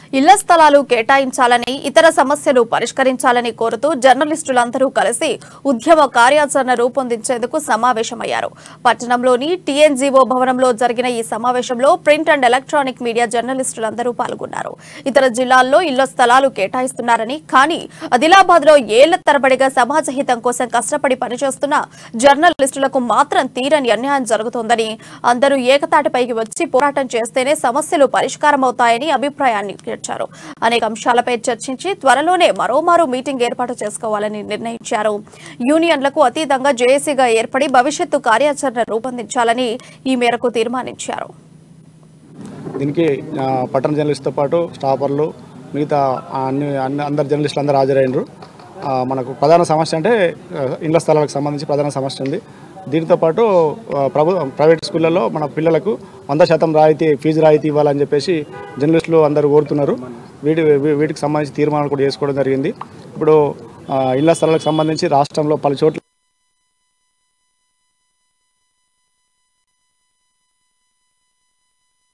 ఇళ్ల స్థలాలు కేటాయించాలని ఇతర సమస్యలు పరిష్కరించాలని కోరుతూ జర్నలిస్టులందరూ కలిసి ఉద్యమ కార్యాచరణ రూపొందించేందుకు సమావేశమయ్యారు పట్టణంలోని టీఎన్జీఓ భవనంలో జరిగిన ఈ సమావేశంలో ప్రింట్ అండ్ ఎలక్ట్రానిక్ మీడియా జర్నలిస్టులందరూ పాల్గొన్నారు ఇతర జిల్లాల్లో ఇళ్ల స్థలాలు కేటాయిస్తున్నారని కానీ ఆదిలాబాద్ లో ఏళ్ల తరబడిగా సమాజ హితం కోసం కష్టపడి పనిచేస్తున్న జర్నలిస్టులకు మాత్రం తీరని అన్యాయం జరుగుతోందని అందరూ ఏకతాటిపైకి వచ్చి పోరాటం చేస్తేనే సమస్యలు పరిష్కారమవుతాయని అభిప్రాయాన్ని చేర్చారు అనేక అంశాలపై చర్చించి త్వరలోనే మరోమారు మీటింగ్ ఏర్పాటు చేసుకోవాలని నిర్ణయించారు యూనియన్లకు అతీతంగా జేఏసీగా ఏర్పడి భవిష్యత్తు కార్యాచరణ రూపొందించాలని ఈ మేరకు తీర్మానించారు దీనికి ఆ, పట్టణ జర్నలిస్ట్తో పాటు స్టాఫర్లు మిగతా అన్ని అన్ని అందరు జర్నలిస్టులు అందరూ హాజరైనరు ఆ, మనకు ప్రధాన సమస్య అంటే ఆ, ఇండ్ల స్థలాలకు సంబంధించి ప్రధాన సమస్య ఉంది దీంతో పాటు ఆ, ప్రభు ప్రైవేట్ స్కూళ్ళల్లో మన పిల్లలకు వంద శాతం రాయితీ ఫీజు రాయితీ ఇవ్వాలని చెప్పేసి జర్నలిస్టులు అందరూ కోరుతున్నారు వీటి వీ- వీటికి సంబంధించి తీర్మానాలు కూడా చేసుకోవడం జరిగింది ఇప్పుడు ఆ, ఇళ్ల స్థలాలకు సంబంధించి రాష్ట్రంలో పలు చోట్ల